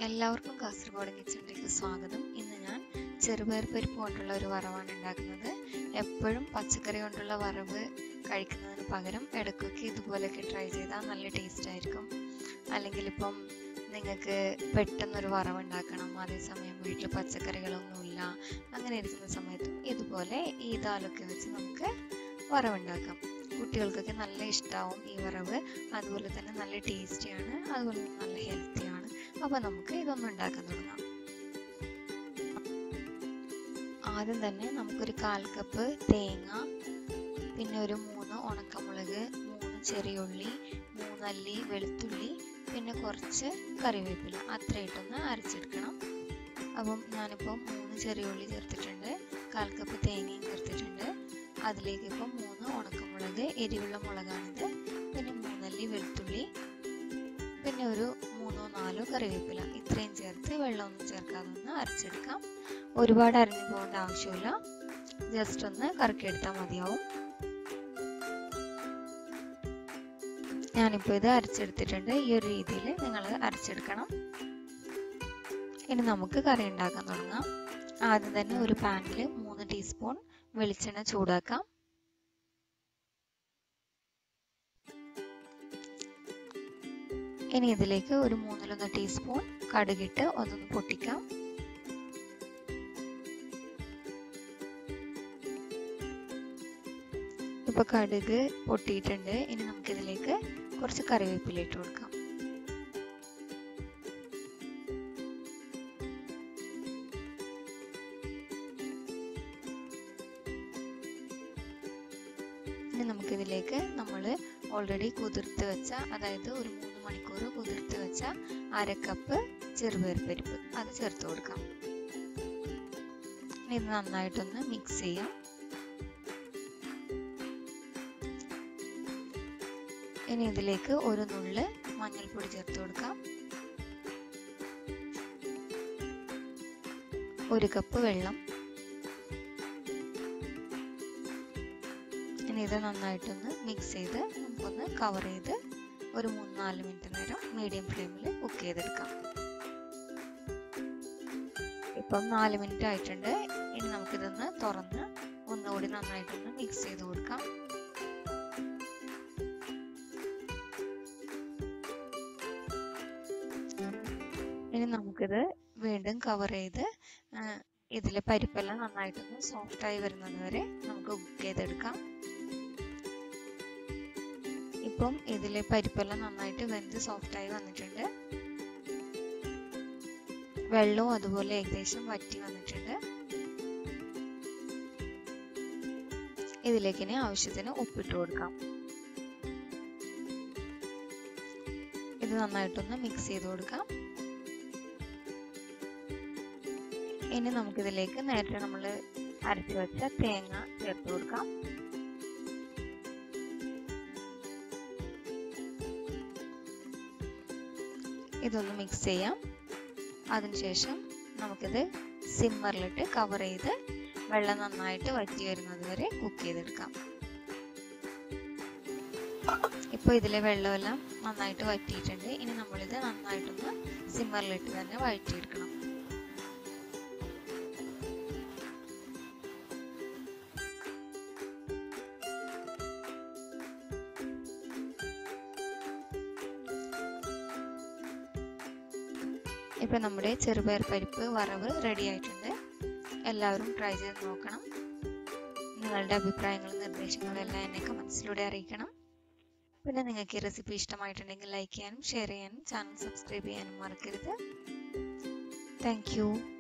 എല്ലാവർക്കും കാസർഗോഡ് കിച്ചണിലേക്ക് സ്വാഗതം ഇന്ന് ഞാൻ ചെറുപയർ പരിപ്പ് കൊണ്ടുള്ള ഒരു വറവാണ് ഉണ്ടാക്കുന്നത് എപ്പോഴും പച്ചക്കറി കൊണ്ടുള്ള വറവ് കഴിക്കുന്നതിന് പകരം ഇടയ്ക്കൊക്കെ ഇതുപോലെയൊക്കെ ട്രൈ ചെയ്താൽ നല്ല ടേസ്റ്റ് ആയിരിക്കും അല്ലെങ്കിൽ ഇപ്പം നിങ്ങൾക്ക് പെട്ടെന്നൊരു വറവ് ഉണ്ടാക്കണം അതേസമയം വീട്ടിൽ പച്ചക്കറികളൊന്നുമില്ല അങ്ങനെ ഇരിക്കുന്ന സമയത്തും ഇതുപോലെ ഈ ദാലൊക്കെ വെച്ച് നമുക്ക് വറവുണ്ടാക്കാം കുട്ടികൾക്കൊക്കെ നല്ല ഇഷ്ടമാവും ഈ വറവ് അതുപോലെ തന്നെ നല്ല ടേസ്റ്റിയാണ് അതുപോലെ തന്നെ നല്ല ഹെൽത്തിയാണ് അപ്പോൾ നമുക്ക് ഇതൊന്നും ഉണ്ടാക്കാൻ തുടങ്ങാം ആദ്യം തന്നെ നമുക്കൊരു കാൽ കപ്പ് തേങ്ങ പിന്നെ ഒരു മൂന്ന് ഉണക്കമുളക് മൂന്ന് ചെറിയുള്ളി മൂന്നല്ലി വെളുത്തുള്ളി പിന്നെ കുറച്ച് കറിവേപ്പില അത്രയിട്ടൊന്ന് അരച്ചെടുക്കണം അപ്പം ഞാനിപ്പം മൂന്ന് ചെറിയുള്ളി ചേർത്തിട്ടുണ്ട് കാൽ കപ്പ് തേങ്ങയും ചേർത്തിട്ടുണ്ട് അതിലേക്ക് ഇപ്പം മൂന്ന് ഉണക്കമുളക് എരിവുള്ള മുളകാണിത് പിന്നെ മൂന്നല്ലി വെളുത്തുള്ളി പിന്നെ ഒരു മൂന്നോ നാലോ കറിവേപ്പില ഇത്രയും ചേർത്ത് വെള്ളമൊന്നും ചേർക്കാതെ ഒന്ന് അരച്ചെടുക്കാം ഒരുപാട് അരഞ്ഞു പോകേണ്ട ആവശ്യമില്ല ജസ്റ്റ് ഒന്ന് കറക്കിയെടുത്താൽ മതിയാവും ഞാനിപ്പോൾ ഇത് അരച്ചെടുത്തിട്ടുണ്ട് ഈ ഒരു രീതിയിൽ നിങ്ങൾ അരച്ചെടുക്കണം ഇനി നമുക്ക് കറി ഉണ്ടാക്കാൻ തുടങ്ങാം ആദ്യം തന്നെ ഒരു പാനിൽ മൂന്ന് ടീസ്പൂൺ വെളിച്ചെണ്ണ ചൂടാക്കാം ഇനി ഇതിലേക്ക് ഒരു മൂന്നിലൊന്ന് ടീസ്പൂൺ കടുകിട്ട് അതൊന്ന് പൊട്ടിക്കാം ഇപ്പൊ കടുക് പൊട്ടിയിട്ടുണ്ട് ഇനി നമുക്കിതിലേക്ക് കുറച്ച് കറിവേപ്പില ഇട്ട് കൊടുക്കാം ഇനി നമുക്കിതിലേക്ക് നമ്മൾ ഓൾറെഡി കുതിർത്ത് വെച്ച അതായത് ഒരു മൂന്ന് മണിക്കൂർ കുതിർത്ത് വെച്ച അര കപ്പ് ചെറുപയർ പരിപ്പ് അത് ചേർത്ത് കൊടുക്കാം ഇനി ഇത് നന്നായിട്ടൊന്ന് മിക്സ് ചെയ്യാം ഇനി ഇതിലേക്ക് ഒരു നുള്ള് മഞ്ഞൾപ്പൊടി ചേർത്ത് കൊടുക്കാം ഒരു കപ്പ് വെള്ളം ഇനി ഇത് നന്നായിട്ടൊന്ന് മിക്സ് ചെയ്ത് നമുക്കൊന്ന് കവർ ചെയ്ത് ഒരു മൂന്ന് നാല് മിനിറ്റ് നേരം മീഡിയം ഫ്ലെയിമിൽ കുക്ക് ചെയ്തെടുക്കാം ഇപ്പം നാല് മിനിറ്റ് ആയിട്ടുണ്ട് ഇനി നമുക്കിതൊന്ന് തുറന്ന് ഒന്നുകൂടി നന്നായിട്ടൊന്ന് മിക്സ് ചെയ്ത് കൊടുക്കാം ഇനി നമുക്കിത് വീണ്ടും കവർ ചെയ്ത് ഇതിലെ പരിപ്പെല്ലാം നന്നായിട്ടൊന്ന് സോഫ്റ്റ് ആയി വരുന്നത് വരെ നമുക്ക് കുക്ക് ചെയ്തെടുക്കാം ഇപ്പം ഇതിലെ പരിപ്പെല്ലാം നന്നായിട്ട് വെന്ത് സോഫ്റ്റ് ആയി വന്നിട്ടുണ്ട് വെള്ളവും അതുപോലെ ഏകദേശം വറ്റി വന്നിട്ടുണ്ട് ഇതിലേക്ക് ഇനി ആവശ്യത്തിന് ഉപ്പിട്ട് കൊടുക്കാം ഇത് നന്നായിട്ടൊന്ന് മിക്സ് ചെയ്ത് കൊടുക്കാം ഇനി നമുക്കിതിലേക്ക് നേരത്തെ നമ്മൾ അരച്ചു വെച്ച തേങ്ങ ചേർത്ത് കൊടുക്കാം ഇതൊന്ന് മിക്സ് ചെയ്യാം അതിനുശേഷം നമുക്കിത് സിമ്മറിലിട്ട് കവർ ചെയ്ത് വെള്ളം നന്നായിട്ട് വറ്റി വരുന്നത് വരെ കുക്ക് ചെയ്തെടുക്കാം ഇപ്പോൾ ഇതിലെ വെള്ളമെല്ലാം നന്നായിട്ട് വറ്റിയിട്ടുണ്ട് ഇനി നമ്മളിത് നന്നായിട്ടൊന്ന് സിമ്മറിലിട്ട് തന്നെ വഴറ്റിയെടുക്കണം ഇപ്പം നമ്മുടെ ചെറുപയർ പരിപ്പ് വറവ് റെഡി ആയിട്ടുണ്ട് എല്ലാവരും ട്രൈ ചെയ്ത് നോക്കണം നിങ്ങളുടെ അഭിപ്രായങ്ങളും നിർദ്ദേശങ്ങളും എല്ലാം എന്നെ കമൻസിലൂടെ അറിയിക്കണം പിന്നെ നിങ്ങൾക്ക് ഈ റെസിപ്പി ഇഷ്ടമായിട്ടുണ്ടെങ്കിൽ ലൈക്ക് ചെയ്യാനും ഷെയർ ചെയ്യാനും ചാനൽ സബ്സ്ക്രൈബ് ചെയ്യാനും മറക്കരുത് താങ്ക്